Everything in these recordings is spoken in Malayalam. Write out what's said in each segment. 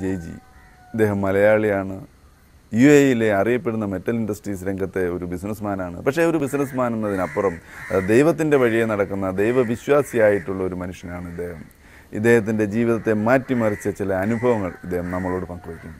ജയ്ജി ഇദ്ദേഹം മലയാളിയാണ് യു എയിലെ അറിയപ്പെടുന്ന മെറ്റൽ ഇൻഡസ്ട്രീസ് രംഗത്തെ ഒരു ബിസിനസ്മാനാണ് പക്ഷേ ഒരു ബിസിനസ്മാൻ എന്നതിനപ്പുറം അഹ് ദൈവത്തിൻ്റെ വഴിയെ നടക്കുന്ന ദൈവവിശ്വാസിയായിട്ടുള്ള ഒരു മനുഷ്യനാണ് ഇദ്ദേഹം ഇദ്ദേഹത്തിൻ്റെ ജീവിതത്തെ മാറ്റിമറിച്ച ചില അനുഭവങ്ങൾ ഇദ്ദേഹം നമ്മളോട് പങ്കുവയ്ക്കും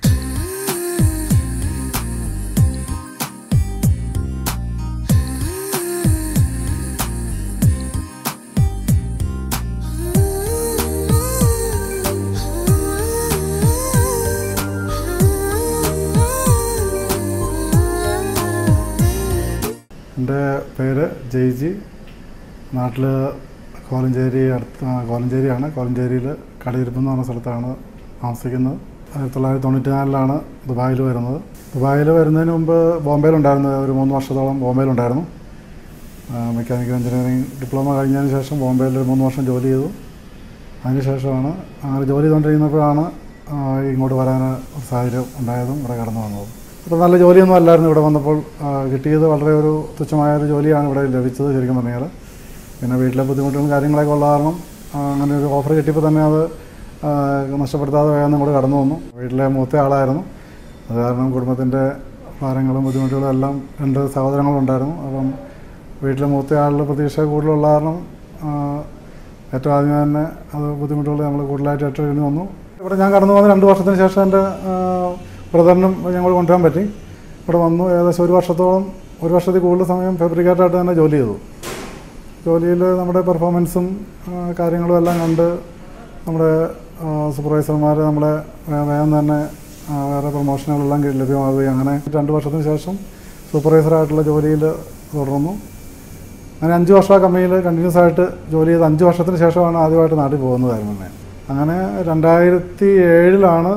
എൻ്റെ പേര് ജയ്ജി നാട്ടിൽ കോലഞ്ചേരി അടുത്ത് ആ, കോലഞ്ചേരിയാണ് കോലഞ്ചേരിയിൽ കടയിരിപ്പ് എന്ന് പറഞ്ഞ സ്ഥലത്താണ് താമസിക്കുന്നത് ആയിരത്തി തൊള്ളായിരത്തി തൊണ്ണൂറ്റി നാലിലാണ് ദുബായിൽ വരുന്നത് ദുബായിൽ വരുന്നതിന് മുമ്പ് ബോംബെയിലുണ്ടായിരുന്നു ഒരു മൂന്ന് വർഷത്തോളം ബോംബെയിലുണ്ടായിരുന്നു മെക്കാനിക്കൽ എഞ്ചിനീയറിംഗ് ഡിപ്ലോമ കഴിഞ്ഞതിന് ശേഷം ബോംബെയിൽ ഒരു മൂന്ന് വർഷം ജോലി ചെയ്തു അതിനുശേഷമാണ് അങ്ങനെ ജോലി ചെയ്തുകൊണ്ടിരുന്നപ്പോഴാണ് ആ, ഇങ്ങോട്ട് വരാൻ ഒരു സാഹചര്യം ഉണ്ടായതും ഇവിടെ കടന്നു വന്നത് അപ്പോൾ നല്ല ജോലിയൊന്നും അല്ലായിരുന്നു ഇവിടെ വന്നപ്പോൾ ആ, കിട്ടിയത് വളരെ ഒരു തുച്ഛമായ ഒരു ജോലിയാണ് ഇവിടെ ലഭിച്ചത് ശരിക്കും പറഞ്ഞാൽ പിന്നെ വീട്ടിലെ ബുദ്ധിമുട്ടുകളും കാര്യങ്ങളൊക്കെ ഉള്ള കാരണം ആ, അങ്ങനെ ഒരു ഓഫർ കിട്ടിയപ്പോൾ തന്നെ അത് ആ, നഷ്ടപ്പെടുത്താതെ വേഗം ഇങ്ങോട്ട് കടന്നു വന്നു വീട്ടിലെ മൂത്ത ആളായിരുന്നു അത് കാരണം കുടുംബത്തിൻ്റെ ഭാരങ്ങളും ബുദ്ധിമുട്ടുകളും എല്ലാം രണ്ട് സഹോദരങ്ങളുണ്ടായിരുന്നു അപ്പം വീട്ടിലെ മൂത്ത ആളുടെ പ്രതീക്ഷ കൂടുതലുള്ള കാരണം ആ, ഏറ്റവും ആദ്യം തന്നെ അത് ബുദ്ധിമുട്ടുകൾ നമ്മൾ കൂടുതലായിട്ട് ഏറ്റെടുക്കേണ്ടി വന്നു ഇവിടെ ഞാൻ കടന്നു വന്ന രണ്ട് വർഷത്തിന് ശേഷം എൻ്റെ ബ്രദറിനും ഞങ്ങൾ കൊണ്ടുവരാൻ പറ്റി ഇവിടെ വന്നു ഏകദേശം ഒരു വർഷത്തോളം ഒരു വർഷത്തിൽ കൂടുതൽ സമയം ഫാബ്രിക്കേറ്ററായിട്ട് തന്നെ ജോലി ചെയ്തു ജോലിയിൽ നമ്മുടെ പെർഫോമൻസും ആ, കാര്യങ്ങളും എല്ലാം കണ്ട് നമ്മുടെ സൂപ്പർവൈസർമാർ നമ്മളെ വേ- വേഗം തന്നെ ആ, വേറെ പ്രൊമോഷനുകളെല്ലാം കി- ലഭ്യമാവുകയും അങ്ങനെ രണ്ട് വർഷത്തിന് ശേഷം സൂപ്പർവൈസറായിട്ടുള്ള ജോലിയിൽ തുടർന്നു അങ്ങനെ അഞ്ച് വർഷം ആ കമ്പനിയിൽ കണ്ടിന്യൂസ് ആയിട്ട് ജോലി ചെയ്ത് അഞ്ച് വർഷത്തിന് ശേഷമാണ് ആദ്യമായിട്ട് നാട്ടിൽ പോകുന്നതായിരുന്നു തന്നെ അങ്ങനെ രണ്ടായിരത്തി ഏഴിലാണ്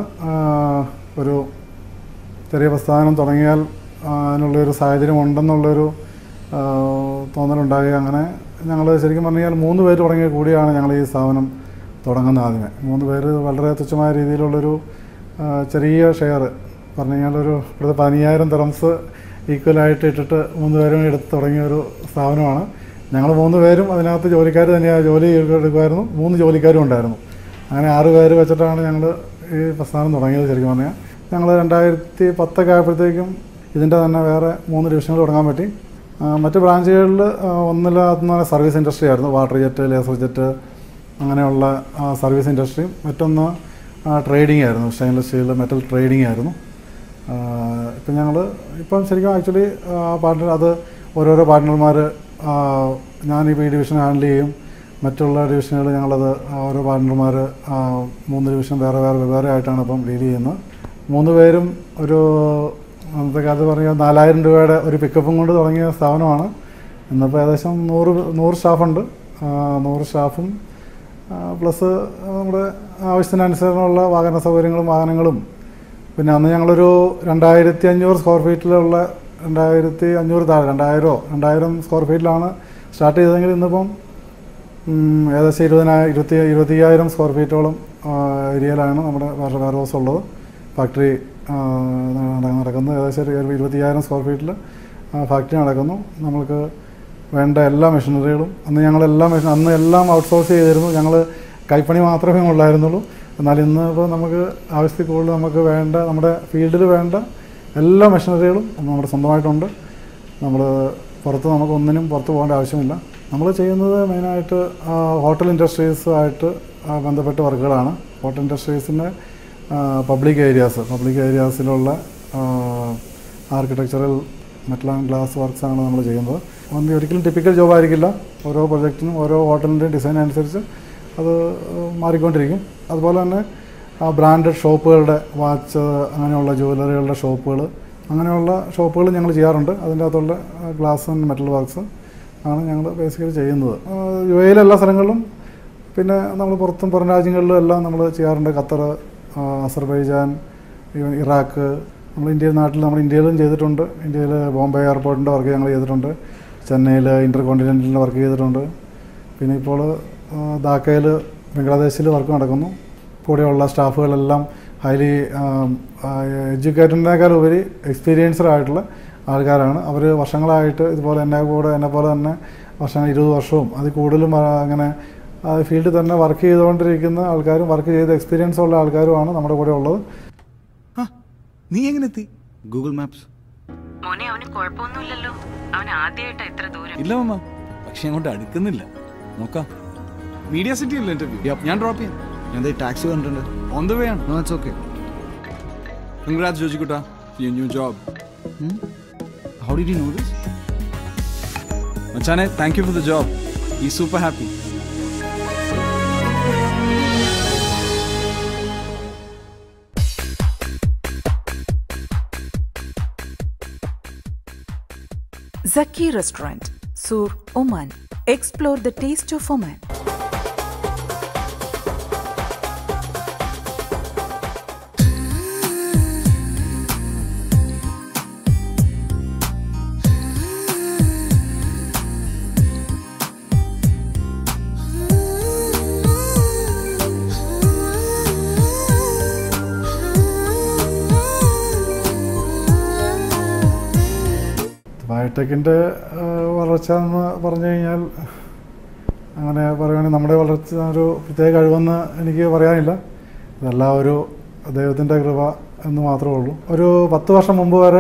ഒരു ചെറിയ പ്രസ്ഥാനം തുടങ്ങിയാൽ ആ, അതിനുള്ളൊരു സാഹചര്യം ഉണ്ടെന്നുള്ളൊരു ആ, തോന്നലുണ്ടാകുക അങ്ങനെ ഞങ്ങൾ ശരിക്കും പറഞ്ഞു കഴിഞ്ഞാൽ മൂന്ന് പേര് തുടങ്ങിയ കൂടിയാണ് ഞങ്ങൾ ഈ സ്ഥാപനം തുടങ്ങുന്നത് ആദ്യമേ മൂന്ന് പേര് വളരെ തുച്ഛമായ രീതിയിലുള്ളൊരു ആ, ചെറിയ ഷെയർ പറഞ്ഞു കഴിഞ്ഞാൽ ഒരു ഇവിടുത്തെ പതിനയ്യായിരം തെറംസ് ഈക്വലായിട്ട് ഇട്ടിട്ട് മൂന്ന് പേരും എടുത്ത് തുടങ്ങിയ ഒരു സ്ഥാപനമാണ് ഞങ്ങൾ മൂന്ന് പേരും അതിനകത്ത് ജോലിക്കാർ തന്നെയാണ് ജോലി എടുക്കുമായിരുന്നു മൂന്ന് ജോലിക്കാരും ഉണ്ടായിരുന്നു അങ്ങനെ ആറ് പേര് വെച്ചിട്ടാണ് ഞങ്ങൾ ഈ പ്രസ്ഥാനം തുടങ്ങിയത് ശരിക്കും പറഞ്ഞാൽ ഞങ്ങൾ രണ്ടായിരത്തി പത്തൊക്കെ ആയപ്പോഴത്തേക്കും ഇതിൻ്റെ തന്നെ വേറെ മൂന്ന് ഡിവിഷനുകൾ തുടങ്ങാൻ പറ്റി ആ, മറ്റ് ബ്രാഞ്ചുകളിൽ ഒന്നിലകത്തുനിന്ന് സർവീസ് ഇൻഡസ്ട്രി ആയിരുന്നു വാട്ടർ ജെറ്റ് ലേസർ ജെറ്റ് അങ്ങനെയുള്ള ആ, സർവീസ് ഇൻഡസ്ട്രിയും മറ്റൊന്ന് ട്രേഡിംഗ് ആയിരുന്നു സ്റ്റെയിൻലെസ് സ്റ്റീൽ മെറ്റൽ ട്രേഡിംഗ് ആയിരുന്നു ഇപ്പം ഞങ്ങൾ ഇപ്പം ശരിക്കും ആക്ച്വലി പാർട്ട്ണർ അത് ഓരോരോ പാർട്ട്ണർമാർ ഞാനിപ്പോൾ ഈ ഡിവിഷൻ ഹാൻഡിൽ ചെയ്യും മറ്റുള്ള ഡിവിഷനുകൾ ഞങ്ങളത് ഓരോ പാർട്ട്ണർമാർ മൂന്ന് ഡിവിഷൻ വേറെ വേറെ വെവ്വേറെ ആയിട്ടാണ് ഇപ്പം ഡീൽ ചെയ്യുന്നത് മൂന്ന് പേരും ഒരു അന്നത്തെ കാലത്ത് പറഞ്ഞാൽ നാലായിരം രൂപയുടെ ഒരു പിക്കപ്പും കൊണ്ട് തുടങ്ങിയ സ്ഥാപനമാണ് ഇന്നിപ്പോൾ ഏകദേശം നൂറ് നൂറ് സ്റ്റാഫുണ്ട് ആ, നൂറ് സ്റ്റാഫും പ്ലസ് നമ്മുടെ ആവശ്യത്തിനനുസരണമുള്ള വാഹന സൗകര്യങ്ങളും വാഹനങ്ങളും പിന്നെ അന്ന് ഞങ്ങളൊരു രണ്ടായിരത്തി അഞ്ഞൂറ് സ്ക്വയർ ഫീറ്റിലുള്ള രണ്ടായിരത്തി അഞ്ഞൂറ് താഴെ രണ്ടായിരമോ രണ്ടായിരം സ്ക്വയർ ഫീറ്റിലാണ് സ്റ്റാർട്ട് ചെയ്തതെങ്കിൽ ഇന്നിപ്പം ഉം, ഏകദേശം ഇരുപതിനായിരം ഇരുപത്തി ഇരുപത്തിയ്യായിരം സ്ക്വയർ ഫീറ്റോളം ഏരിയയിലാണ് നമ്മുടെ വേറെ വെയർ ഹൗസ് ഉള്ളത് ഫാക്ടറി ആ, നട- നടക്കുന്നത് ഏകദേശം ഒരു ഇരുപത്തിയ്യായിരം സ്ക്വയർ ഫീറ്റിൽ ഫാക്ടറി നടക്കുന്നു നമ്മൾക്ക് വേണ്ട എല്ലാ മെഷീനറികളും അന്ന് ഞങ്ങളെല്ലാം മെഷീൻ അന്ന് എല്ലാം ഔട്ട്സോഴ്സ് ചെയ്തിരുന്നു ഞങ്ങൾ കൈപ്പണി മാത്രമേ ഉള്ളായിരുന്നുള്ളൂ എന്നാൽ ഇന്ന് ഇപ്പോൾ നമുക്ക് ആവശ്യത്തിൽ കൂടുതൽ നമുക്ക് വേണ്ട നമ്മുടെ ഫീൽഡിൽ വേണ്ട എല്ലാ മെഷീനറികളും നമ്മുടെ സ്വന്തമായിട്ടുണ്ട് നമ്മൾ പുറത്ത് നമുക്ക് ഒന്നിനും പുറത്ത് പോകേണ്ട ആവശ്യമില്ല നമ്മൾ ചെയ്യുന്നത് മെയിനായിട്ട് ഹോട്ടൽ ഇൻഡസ്ട്രീസുമായിട്ട് ബന്ധപ്പെട്ട വർക്കുകളാണ് ഹോട്ടൽ ഇൻഡസ്ട്രീസിൻ്റെ പബ്ലിക് ഏരിയാസ് പബ്ലിക് ഏരിയാസിലുള്ള ആർക്കിടെക്ചറൽ മെറ്റൽ ആൻഡ് ഗ്ലാസ് വർക്ക്സാണ് നമ്മൾ ചെയ്യുന്നത് ഒന്ന് ഒരിക്കലും ടിപ്പിക്കൽ ജോബ് ആയിരിക്കില്ല ഓരോ പ്രൊജക്റ്റിനും ഓരോ ഹോട്ടലിൻ്റെ ഡിസൈൻ അനുസരിച്ച് അത് മാറിക്കൊണ്ടിരിക്കും അതുപോലെ തന്നെ ബ്രാൻഡഡ് ഷോപ്പുകളുടെ വാച്ച് അങ്ങനെയുള്ള ജുവലറികളുടെ ഷോപ്പുകൾ അങ്ങനെയുള്ള ഷോപ്പുകൾ ഞങ്ങൾ ചെയ്യാറുണ്ട് അതിൻ്റെ അകത്തുള്ള ഗ്ലാസ് ആൻഡ് മെറ്റൽ വർക്ക്സ് ആണ് ഞങ്ങൾ ബേസിക്കലി ചെയ്യുന്നത് യു എയിലെ എല്ലാ സ്ഥലങ്ങളിലും പിന്നെ നമ്മൾ പുറത്തും പുറം രാജ്യങ്ങളിലും എല്ലാം നമ്മൾ ചെയ്യാറുണ്ട് ഖത്തർ ആ, അസർബൈജാൻ ഈവൻ ഇറാഖ് നമ്മൾ ഇന്ത്യയിൽ നാട്ടിൽ നമ്മൾ ഇന്ത്യയിലും ചെയ്തിട്ടുണ്ട് ഇന്ത്യയിൽ ബോംബെ എയർപോർട്ടിൻ്റെ വർക്ക് ഞങ്ങൾ ചെയ്തിട്ടുണ്ട് ചെന്നൈയിൽ ഇൻ്റർ കോണ്ടിനെൻ്റലിൻ്റെ വർക്ക് ചെയ്തിട്ടുണ്ട് പിന്നെ ഇപ്പോൾ ധാക്കയിൽ ബംഗ്ലാദേശിൽ വർക്ക് നടക്കുന്നു കൂടെയുള്ള സ്റ്റാഫുകളെല്ലാം ഹൈലി എഡ്യൂക്കേറ്റഡിനേക്കാൾ ഉപരി എക്സ്പീരിയൻസ്ഡ് ആയിട്ടുള്ള ആൾക്കാരാണ് അവർ വർഷങ്ങളായിട്ട് ഇതുപോലെ എന്നെ കൂടെ എന്നെ പോലെ തന്നെ വർഷങ്ങൾ ഇരുപത് വർഷവും അതിൽ കൂടുതലും ആ, അങ്ങനെ ആ ഫീൽഡിൽ തന്നെ വർക്ക് ചെയ്തുകൊണ്ടിരിക്കുന്ന ആൾക്കാരും വർക്ക് ചെയ്ത് എക്സ്പീരിയൻസ് ഉള്ള ആൾക്കാരുമാണ് നമ്മുടെ കൂടെ ഉള്ളത് ആ, നീ എങ്ങനെ എത്തി ഗൂഗിൾ മാപ്സ് മോനെ അവന് കുഴപ്പമൊന്നുമില്ലല്ലോ അവൻ ആദ്യമായിട്ടാ ഇത്ര ദൂരം ഇല്ല മമ്മ പക്ഷെ അങ്ങോട്ട് അടുക്കുന്നില്ല നോക്കാം മീഡിയ സിറ്റി അല്ലേ ഇന്റർവ്യൂ ഞാൻ ഡ്രോപ്പ് ചെയ്യാം ഞാൻ ദേ ടാക്സി കണ്ടിട്ടുണ്ട് ഓൺ ദ വേ ആണ് നോ ഇറ്റ്സ് ഓക്കെ കൺഗ്രാറ്റ്സ് ജോജിക്കുട്ട you new job how did you know this മച്ചാനെ thank you for the job ഈ super happy Zaki Restaurant, Sur, Oman. Explore the taste of Oman. ബയോടെക്കിൻ്റെ വളർച്ച എന്ന് പറഞ്ഞു കഴിഞ്ഞാൽ അങ്ങനെ പറയുകയാണെങ്കിൽ നമ്മുടെ വളർച്ച ഒരു പ്രത്യേക കഴിവെന്ന് എനിക്ക് പറയാനില്ല ഇതെല്ലാം ഒരു ദൈവത്തിൻ്റെ കൃപ എന്ന് മാത്രമേ ഉള്ളൂ ഒരു പത്ത് വർഷം മുമ്പ് വരെ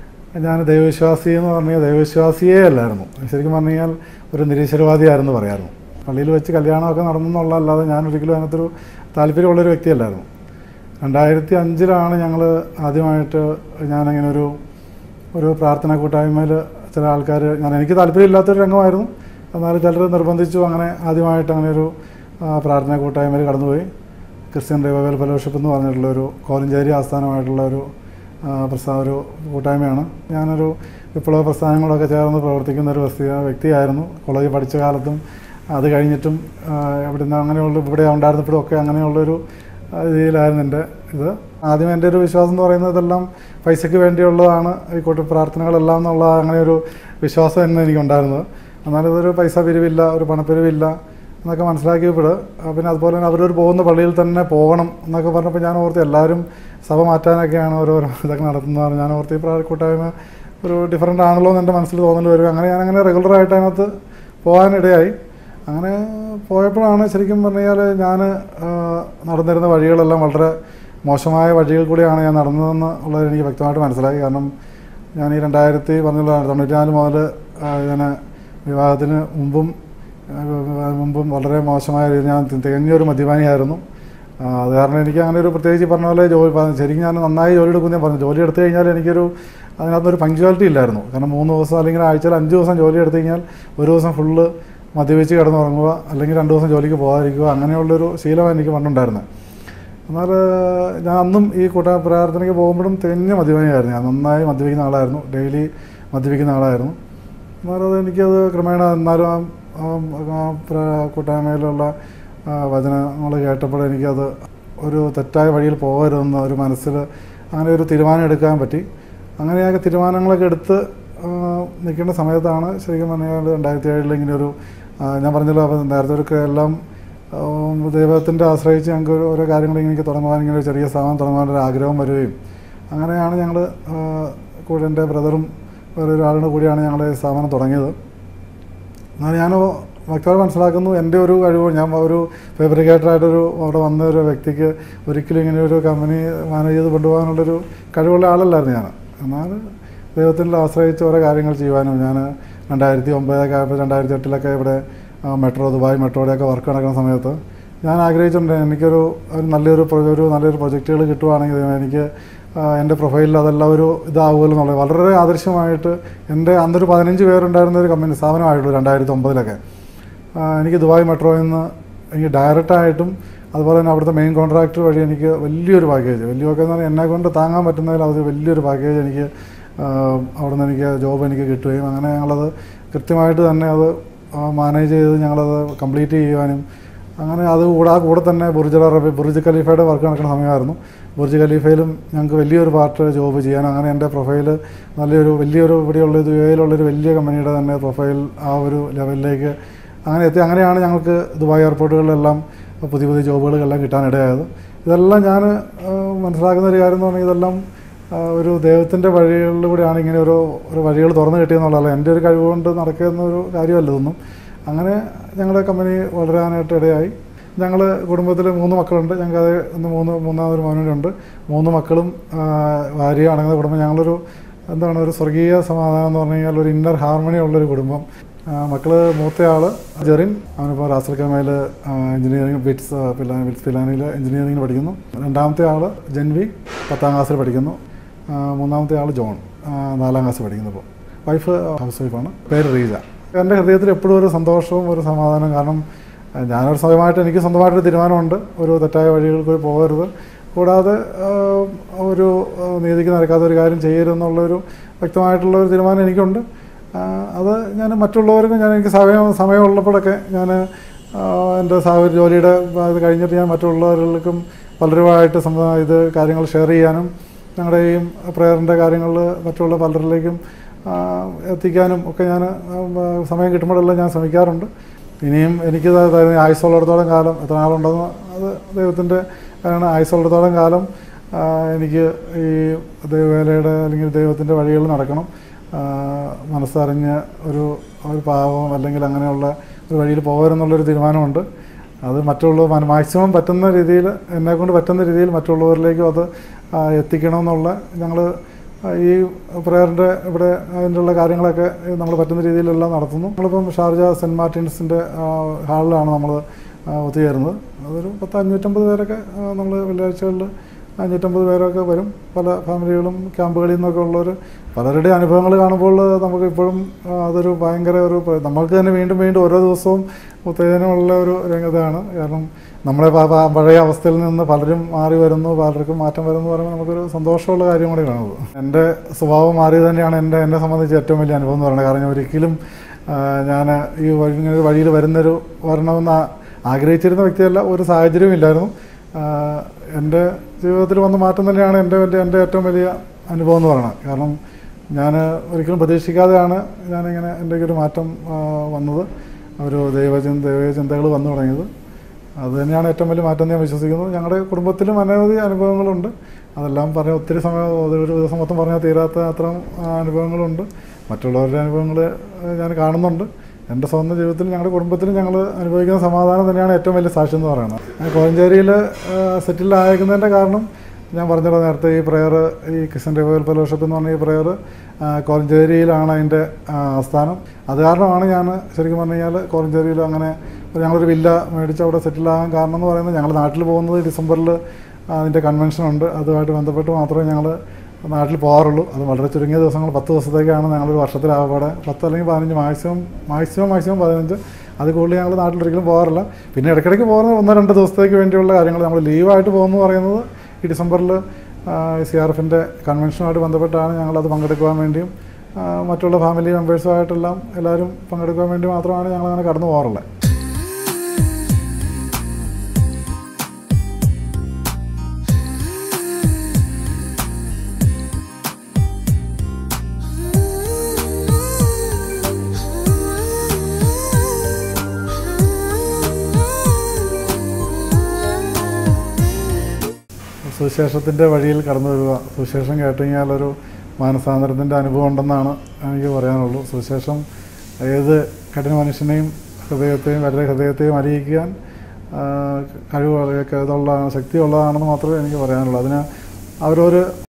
ഞാൻ ദൈവവിശ്വാസി എന്ന് പറഞ്ഞാൽ ദൈവവിശ്വാസിയേ അല്ലായിരുന്നു ശരിക്കും പറഞ്ഞു കഴിഞ്ഞാൽ ഒരു നിരീശ്വരവാദിയായിരുന്നു പറയായിരുന്നു പള്ളിയിൽ വെച്ച് കല്യാണമൊക്കെ നടന്നെന്നുള്ള അല്ലാതെ ഞാൻ ഒരിക്കലും അതിനകത്തൊരു താല്പര്യമുള്ളൊരു വ്യക്തിയല്ലായിരുന്നു രണ്ടായിരത്തി അഞ്ചിലാണ് ഞങ്ങൾ ആദ്യമായിട്ട് ഞാനങ്ങനെ ഒരു ഒരു പ്രാർത്ഥന കൂട്ടായ്മയിൽ ചില ആൾക്കാർ ഞാൻ എനിക്ക് താല്പര്യമില്ലാത്തൊരു രംഗമായിരുന്നു എന്നാലും ചിലർ നിർബന്ധിച്ചു അങ്ങനെ ആദ്യമായിട്ട് അങ്ങനെ ഒരു ആ, പ്രാർത്ഥന കൂട്ടായ്മയിൽ കടന്നുപോയി ക്രിസ്ത്യൻ റിവൈവൽ ഫെലോഷിപ്പ് എന്ന് പറഞ്ഞിട്ടുള്ള ഒരു കോലഞ്ചേരി ആസ്ഥാനമായിട്ടുള്ള ഒരു ആ, പ്രസ്ഥാ ഒരു കൂട്ടായ്മയാണ് ഞാനൊരു വിപ്ലവ പ്രസ്ഥാനങ്ങളൊക്കെ ചേർന്ന് പ്രവർത്തിക്കുന്ന ഒരു വ്യക്തി വ്യക്തിയായിരുന്നു കോളേജിൽ പഠിച്ച കാലത്തും അത് കഴിഞ്ഞിട്ടും ആ, ഇവിടുന്ന് അങ്ങനെയുള്ള ഇവിടെ ഉണ്ടായിരുന്നപ്പോഴും ഒക്കെ അങ്ങനെയുള്ളൊരു ആ, രീതിയിലായിരുന്നു എൻ്റെ ഇത് ആദ്യം എൻ്റെ ഒരു വിശ്വാസം എന്ന് പറയുന്നത് ഇതെല്ലാം പൈസയ്ക്ക് വേണ്ടിയുള്ളതാണ് ഈ കൂട്ട പ്രാർത്ഥനകളെല്ലാം എന്നുള്ള അങ്ങനെ ഒരു വിശ്വാസം തന്നെ എനിക്കുണ്ടായിരുന്നത് എന്നാലും ഇതൊരു പൈസ പിരിവില്ല ഒരു പണപ്പിരിവില്ല എന്നൊക്കെ മനസ്സിലാക്കിയപ്പോൾ ആ, പിന്നെ അതുപോലെ തന്നെ അവരൊരു പോകുന്ന പള്ളിയിൽ തന്നെ പോകണം എന്നൊക്കെ പറഞ്ഞപ്പോൾ ഞാൻ ഓർത്ത് എല്ലാവരും സഭ മാറ്റാനൊക്കെയാണ് ഓരോരോ ഇതൊക്കെ നടത്തുന്നതാണ് ഞാൻ ഓർത്ത് ഈ പ്രാ- കൂട്ടായ്മ ഒരു ഡിഫറൻ്റ് ആണല്ലോ എന്ന് എൻ്റെ മനസ്സിൽ തോന്നൽ വരും അങ്ങനെ ഞാനങ്ങനെ റെഗുലറായിട്ട് അതിനകത്ത് പോകാനിടയായി അങ്ങനെ പോയപ്പോഴാണ് ശരിക്കും പറഞ്ഞാൽ ഞാൻ നടന്നിരുന്ന വഴികളെല്ലാം വളരെ മോശമായ വഴികൾ കൂടിയാണ് ഞാൻ നടന്നതെന്ന് ഉള്ളത് എനിക്ക് വ്യക്തമായിട്ട് മനസ്സിലായി കാരണം ഞാൻ ഈ രണ്ടായിരത്തി പറഞ്ഞുള്ള തൊണ്ണൂറ്റിനാല് മുതൽ ഞാൻ വിവാഹത്തിന് മുമ്പും ആ, മുമ്പും വളരെ മോശമായ രീതിയിൽ ഞാൻ തികഞ്ഞൊരു മദ്യപാനിയായിരുന്നു ആ, അത് കാരണം എനിക്ക് അങ്ങനെ ഒരു പ്രത്യേകിച്ച് ഈ പറഞ്ഞ പോലെ ജോലി ശരിക്കും ഞാൻ നന്നായി ജോലി എടുക്കും ഞാൻ പറഞ്ഞു ജോലി എടുത്തു കഴിഞ്ഞാൽ എനിക്കൊരു അതിനകത്തൊരു പങ്ക്ച്വാലിറ്റി ഇല്ലായിരുന്നു കാരണം മൂന്ന് ദിവസം അല്ലെങ്കിൽ ആഴ്ചയിൽ അഞ്ച് ദിവസം ജോലി എടുത്തു കഴിഞ്ഞാൽ ഒരു ദിവസം ഫുള്ള് മദ്യപിച്ച് കിടന്നുറങ്ങുക അല്ലെങ്കിൽ രണ്ട് ദിവസം ജോലിക്ക് പോകാതിരിക്കുക അങ്ങനെയുള്ളൊരു ശീലമാണ് എനിക്ക് പണ്ടുണ്ടായിരുന്നത് എന്നാൽ ഞാൻ അന്നും ഈ കൂട്ട പ്രാർത്ഥനയ്ക്ക് പോകുമ്പോഴും തികഞ്ഞ മദ്യപാനിയായിരുന്നു ഞാൻ നന്നായി മദ്യപിക്കുന്ന ആളായിരുന്നു ഡെയിലി മദ്യപിക്കുന്ന ആളായിരുന്നു എന്നാലും അത് എനിക്കത് ക്രമേണ എന്നാലും ആ- ആ- ആ പ്ര- കൂട്ടായ്മയിലുള്ള ആ, വചനങ്ങൾ കേട്ടപ്പോൾ എനിക്കത് ഒരു തെറ്റായ വഴിയിൽ പോകരുതെന്ന് ഒരു മനസ്സിൽ അങ്ങനെ ഒരു തീരുമാനം എടുക്കാൻ പറ്റി അങ്ങനെയൊക്കെ തീരുമാനങ്ങളൊക്കെ എടുത്ത് ആ, നിൽക്കുന്ന സമയത്താണ് ശരിക്കും പറഞ്ഞാൽ രണ്ടായിരത്തി ഏഴിൽ ഇങ്ങനെ ഒരു ആ, ഞാൻ പറഞ്ഞല്ലോ അപ്പോൾ നേരത്തെ ഒരു ക- എല്ലാം ഉം, ദൈവത്തിൻ്റെ ആശ്രയിച്ച് ഞങ്ങൾക്ക് ഒരു- ഓരോ കാര്യങ്ങൾ ഇങ്ങനെ തുടങ്ങുവാൻ ഇങ്ങനെ ഒരു ചെറിയ സ്ഥാപനം തുടങ്ങുവാനൊരു ആഗ്രഹം വരികയും അങ്ങനെയാണ് ഞങ്ങൾ കൂടെ എൻ്റെ ബ്രദറും വേറൊരാളുടെ കൂടിയാണ് ഞങ്ങൾ ഈ സ്ഥാപനം തുടങ്ങിയത് എന്നാൽ ഞാൻ വ്യക്തമായി മനസ്സിലാക്കുന്നു എൻ്റെ ഒരു കഴിവ് ഞാൻ ഒരു ഫാബ്രിക്കേറ്ററായിട്ടൊരു അവിടെ വന്ന ഒരു വ്യക്തിക്ക് ഒരിക്കലും ഇങ്ങനെ ഒരു കമ്പനി മാനേജ് ചെയ്ത് കൊണ്ടുപോകാനുള്ളൊരു കഴിവുള്ള ആളല്ലായിരുന്നു ഞാൻ എന്നാൽ ദൈവത്തിൽ ആശ്രയിച്ച് ഓരോ കാര്യങ്ങൾ ചെയ്യുവാനും ഞാൻ രണ്ടായിരത്തി ഒമ്പതൊക്കെ ആയപ്പോൾ രണ്ടായിരത്തി എട്ടിലൊക്കെ ഇവിടെ ആ, മെട്രോ ദുബായ് മെട്രോയുടെയൊക്കെ വർക്ക് നടക്കുന്ന സമയത്ത് ഞാൻ ആഗ്രഹിച്ചിട്ടുണ്ട് എനിക്കൊരു ഒരു നല്ലൊരു പ്രൊ- ഒരു നല്ലൊരു പ്രൊജക്റ്റുകൾ കിട്ടുവാണെങ്കിൽ എനിക്ക് ആ, എൻ്റെ പ്രൊഫൈലിൽ അതെല്ലാം ഒരു ഇതാവുമല്ലോ എന്നുള്ളത് വളരെ ആദർശമായിട്ട് എൻ്റെ അന്നൊരു പതിനഞ്ച് പേരുണ്ടായിരുന്ന ഒരു കമ്പനി സ്ഥാപനമായിട്ടുള്ളൂ രണ്ടായിരത്തി ഒമ്പതിലൊക്കെ ആ, എനിക്ക് ദുബായ് മെട്രോയിൽ നിന്ന് എനിക്ക് ഡയറക്റ്റായിട്ടും അതുപോലെ തന്നെ അവിടുത്തെ മെയിൻ കോൺട്രാക്ടർ വഴി എനിക്ക് വലിയൊരു പാക്കേജ് വലിയൊക്കെ എന്ന് പറഞ്ഞാൽ എന്നെ കൊണ്ട് താങ്ങാൻ പറ്റുന്നതിൽ അത് വലിയൊരു പാക്കേജ് എനിക്ക് ആ, അവിടുന്ന് എനിക്ക് ജോബ് എനിക്ക് കിട്ടുകയും അങ്ങനെ ഞങ്ങളത് കൃത്യമായിട്ട് തന്നെ അത് മാനേജ് ചെയ്ത് ഞങ്ങളത് കംപ്ലീറ്റ് ചെയ്യുവാനും അങ്ങനെ അത് കൂടെ ആ കൂടെ തന്നെ ബുർജ് അറബി ബുർജ് ഖലീഫയുടെ വർക്ക് നടക്കുന്ന സമയമായിരുന്നു ബുർജ് ഖലീഫയിലും ഞങ്ങൾക്ക് വലിയൊരു പാർട്ട് ജോബ് ചെയ്യാനും അങ്ങനെ എൻ്റെ പ്രൊഫൈൽ നല്ലൊരു വലിയൊരു ഇവിടെയുള്ള യു എയിലുള്ളൊരു വലിയ കമ്പനിയുടെ തന്നെ പ്രൊഫൈൽ ആ ഒരു ലെവലിലേക്ക് അങ്ങനെ എത്തി അങ്ങനെയാണ് ഞങ്ങൾക്ക് ദുബായ് എയർപോർട്ടുകളിലെല്ലാം പുതിയ പുതിയ ജോബുകളെല്ലാം കിട്ടാനിടയായത് ഇതെല്ലാം ഞാൻ മനസ്സിലാക്കുന്ന ഒരു കാര്യം എന്ന് പറഞ്ഞാൽ ഇതെല്ലാം ആ, ഒരു ദൈവത്തിൻ്റെ വഴികളിലൂടെയാണ് ഇങ്ങനെ ഒരു ഒരു വഴികൾ തുറന്നു കിട്ടിയെന്നുള്ളതല്ല എൻ്റെ ഒരു കഴിവുകൊണ്ട് നടക്കുന്ന ഒരു കാര്യമല്ല ഇതൊന്നും അങ്ങനെ ഞങ്ങളുടെ കമ്പനി വളരാനായിട്ട് ഇടയായി ഞങ്ങൾ കുടുംബത്തിൽ മൂന്ന് മക്കളുണ്ട് ഞങ്ങൾക്ക് അത് ഒന്ന് മൂന്ന് മൂന്നാമതൊരു മോനുണ്ട് മൂന്ന് മക്കളും ആ, ഭാര്യയും അടങ്ങുന്ന കുടുംബം ഞങ്ങളൊരു എന്താണ് ഒരു സ്വർഗീയ സമാധാനം എന്ന് പറഞ്ഞു കഴിഞ്ഞാൽ ഒരു ഇന്നർ ഹാർമണി ഉള്ളൊരു കുടുംബം ആ, മക്കള് മൂത്തയാൾ ജെറിൻ അവനിപ്പോൾ റാസൽ കമയിൽ എഞ്ചിനീയറിംഗ് ബിറ്റ്സ് പിലാ ബിറ്റ്സ് പിലാനിയിൽ എഞ്ചിനീയറിംഗ് പഠിക്കുന്നു രണ്ടാമത്തെ ആൾ ജെൻവി പത്താം ക്ലാസ്സിൽ പഠിക്കുന്നു ആ, മൂന്നാമത്തെ ആൾ ജോൺ ആ, നാലാം ക്ലാസ്സിൽ പഠിക്കുന്നു ഇപ്പോൾ വൈഫ് ഹൗസ് വൈഫാണ് പേര് റീജ എൻ്റെ ഹൃദയത്തിൽ എപ്പോഴും ഒരു സന്തോഷവും ഒരു സമാധാനവും കാരണം ആ, ഞാനൊരു സ്വയമായിട്ട് എനിക്ക് സ്വന്തമായിട്ടൊരു തീരുമാനമുണ്ട് ഒരു തെറ്റായ വഴികൾക്ക് പോകരുത് കൂടാതെ ആ, ഒരു ആ, നീതിക്ക് നടക്കാത്ത ഒരു കാര്യം ചെയ്യരുതെന്നുള്ളൊരു വ്യക്തമായിട്ടുള്ള ഒരു തീരുമാനം എനിക്കുണ്ട് ആ, അത് ഞാൻ മറ്റുള്ളവർക്കും ഞാൻ എനിക്ക് സമയം സമയമുള്ളപ്പോഴൊക്കെ ഞാൻ എൻ്റെ സാഹചര്യ ജോലിയുടെ ഇത് കഴിഞ്ഞിട്ട് ഞാൻ മറ്റുള്ളവർക്കും പലരുമായിട്ട് സംവ ഇത് കാര്യങ്ങൾ ഷെയർ ചെയ്യാനും ഞങ്ങളുടെ ഈ പ്രേയറിൻ്റെ കാര്യങ്ങൾ മറ്റുള്ള പലരിലേക്കും ആ, എത്തിക്കാനും ഒക്കെ ഞാൻ സമയം കിട്ടുമ്പോഴെല്ലാം ഞാൻ ശ്രമിക്കാറുണ്ട് ഇനിയും എനിക്ക് ആയുസുള്ളിടത്തോളം കാലം എത്ര നാളുണ്ടെന്ന് അത് ദൈവത്തിൻ്റെ ആണ് ആയുസുള്ളിടത്തോളം കാലം ആ, എനിക്ക് ഈ ദൈവവേലയുടെ അല്ലെങ്കിൽ ദൈവത്തിൻ്റെ വഴികൾ നടക്കണം ആ, മനസ്സറിഞ്ഞ് ഒരു ഒരു പാവം അല്ലെങ്കിൽ അങ്ങനെയുള്ള ഒരു വഴിയിൽ പോകരുതെന്നുള്ളൊരു തീരുമാനമുണ്ട് അത് മറ്റുള്ള മാക്സിമം പറ്റുന്ന രീതിയിൽ എന്നെക്കൊണ്ട് പറ്റുന്ന രീതിയിൽ മറ്റുള്ളവരിലേക്കും അത് ആ, എത്തിക്കണമെന്നുള്ള ഞങ്ങൾ ഈ പ്രേയറിൻ്റെ ഇവിടെ അതിനുള്ള കാര്യങ്ങളൊക്കെ നമ്മൾ പറ്റുന്ന രീതിയിലെല്ലാം നടത്തുന്നു നമ്മളിപ്പം ഷാർജ സെൻറ്റ് മാർട്ടിൻസിൻ്റെ ഹാളിലാണ് നമ്മൾ ഒത്തുചേരുന്നത് അതൊരു പത്ത് അഞ്ഞൂറ്റമ്പത് പേരൊക്കെ നമ്മൾ വെള്ളിയാഴ്ചകളിൽ അഞ്ഞൂറ്റമ്പത് പേരൊക്കെ വരും പല ഫാമിലികളും ക്യാമ്പുകളിൽ നിന്നൊക്കെ ഉള്ളവർ പലരുടെ അനുഭവങ്ങൾ കാണുമ്പോൾ നമുക്ക് ഇപ്പോഴും ആ, അതൊരു ഭയങ്കര ഒരു പ്ര- നമ്മൾക്ക് തന്നെ വീണ്ടും വീണ്ടും ഓരോ ദിവസവും ഉത്തേജനമുള്ള ഒരു രംഗതാണ് കാരണം നമ്മുടെ പ- പ- പഴയ അവസ്ഥയിൽ നിന്ന് പലരും മാറി വരുന്നു പലർക്കും മാറ്റം വരുന്നു പറയുമ്പോൾ നമുക്കൊരു സന്തോഷമുള്ള കാര്യം കൂടിയാണത് എൻ്റെ സ്വഭാവം മാറിയത് തന്നെയാണ് എൻ്റെ എന്നെ സംബന്ധിച്ച് ഏറ്റവും വലിയ അനുഭവം എന്ന് പറയുന്നത് കാരണം ഞാൻ ഒരിക്കലും ഞാൻ ഈ വഴി ഇങ്ങനെ ഒരു വഴിയിൽ വരുന്നൊരു വരണമെന്ന് ആ- ആഗ്രഹിച്ചിരുന്ന വ്യക്തിയല്ല ഒരു സാഹചര്യവും ഇല്ലായിരുന്നു ആഹ് എൻ്റെ ജീവിതത്തിൽ വന്ന മാറ്റം തന്നെയാണ് എൻ്റെ വലിയ എൻ്റെ ഏറ്റവും വലിയ അനുഭവം എന്ന് പറയുന്നത് കാരണം ഞാൻ ഒരിക്കലും പ്രതീക്ഷിക്കാതെയാണ് ഞാനിങ്ങനെ എൻ്റെ ഒരു മാറ്റം ആഹ് വന്നത് ഒരു ദൈവചിന്ത ദൈവചിന്തകൾ വന്നു തുടങ്ങിയത് അത് തന്നെയാണ് ഏറ്റവും വലിയ മാറ്റം എന്ന് ഞാൻ വിശ്വസിക്കുന്നു ഞങ്ങളുടെ കുടുംബത്തിലും അനവധി അനുഭവങ്ങളുണ്ട് അതെല്ലാം പറഞ്ഞ ഒത്തിരി സമയം ഒരു ദിവസം മൊത്തം പറഞ്ഞാൽ തീരാത്ത അത്രയും ആ, അനുഭവങ്ങളുണ്ട് മറ്റുള്ളവരുടെ അനുഭവങ്ങൾ ഞാൻ കാണുന്നുണ്ട് എൻ്റെ സ്വന്തം ജീവിതത്തിൽ ഞങ്ങളുടെ കുടുംബത്തിൽ ഞങ്ങൾ അനുഭവിക്കുന്ന സമാധാനം തന്നെയാണ് ഏറ്റവും വലിയ സാക്ഷ്യം എന്ന് പറയുന്നത് ഞാൻ കോഴഞ്ചേരിയിൽ സെറ്റിൽ ആയേക്കുന്നതിൻ്റെ കാരണം ഞാൻ പറഞ്ഞല്ലോ നേരത്തെ ഈ പ്രെയർ ഈ ക്രിസ്ത്യൻ റിവൈവൽ ഫെലോഷിപ്പ് എന്ന് പറഞ്ഞ ഈ പ്രെയർ കോഴഞ്ചേരിയിലാണ് അതിൻ്റെ ആ, ആസ്ഥാനം അത് കാരണമാണ് ഞാൻ ശരിക്കും പറഞ്ഞു കഴിഞ്ഞാൽ കോഴഞ്ചേരിയിൽ അങ്ങനെ ഞങ്ങളൊരു വില്ല മേടിച്ച് അവിടെ സെറ്റിലാകാൻ കാരണം എന്ന് പറയുന്നത് ഞങ്ങൾ നാട്ടിൽ പോകുന്നത് ഡിസംബറിൽ അതിൻ്റെ കൺവെൻഷൻ ഉണ്ട് അതുമായിട്ട് ബന്ധപ്പെട്ട് മാത്രമേ ഞങ്ങൾ നാട്ടിൽ പോകാറുള്ളൂ അത് വളരെ ചുരുങ്ങിയ ദിവസങ്ങൾ പത്ത് ദിവസത്തേക്കാണ് ഞങ്ങളൊരു വർഷത്തിലാകപ്പാടെ പത്ത് അല്ലെങ്കിൽ പതിനഞ്ച് മാക്സിമം മാക്സിമം മാക്സിമം പതിനഞ്ച് അത് കൂടുതൽ ഞങ്ങൾ നാട്ടിൽ ഒരിക്കലും പോകാറില്ല പിന്നെ ഇടയ്ക്കിടയ്ക്ക് പോകുന്ന ഒന്നോ രണ്ട് ദിവസത്തേക്ക് വേണ്ടിയുള്ള കാര്യങ്ങൾ നമ്മൾ ലീവായിട്ട് പോകുന്നു പറയുന്നത് ഈ ഡിസംബറിൽ സി ആർ എഫിൻ്റെ കൺവെൻഷനുമായിട്ട് ബന്ധപ്പെട്ടാണ് ഞങ്ങളത് പങ്കെടുക്കുവാൻ വേണ്ടിയും ആ, മറ്റുള്ള ഫാമിലി മെമ്പേഴ്സുമായിട്ടെല്ലാം എല്ലാവരും പങ്കെടുക്കുവാൻ വേണ്ടി മാത്രമാണ് ഞങ്ങൾ അങ്ങനെ കടന്നു പോകാറുള്ളത് സുവിശേഷത്തിൻ്റെ വഴിയിൽ കടന്നു വരിക സുവിശേഷം കേട്ട് കഴിഞ്ഞാൽ ഒരു മാനസാന്തരത്തിൻ്റെ അനുഭവം ഉണ്ടെന്നാണ് എനിക്ക് പറയാനുള്ളൂ സുവിശേഷം ഏത് കഠിന മനുഷ്യനെയും ഹൃദയത്തെയും വളരെ ഹൃദയത്തെയും അറിയിക്കാൻ ആ, കഴിവ് ഇതുള്ള ശക്തിയുള്ളതാണെന്ന് മാത്രമേ എനിക്ക് പറയാനുള്ളൂ അതിന് അവരൊരു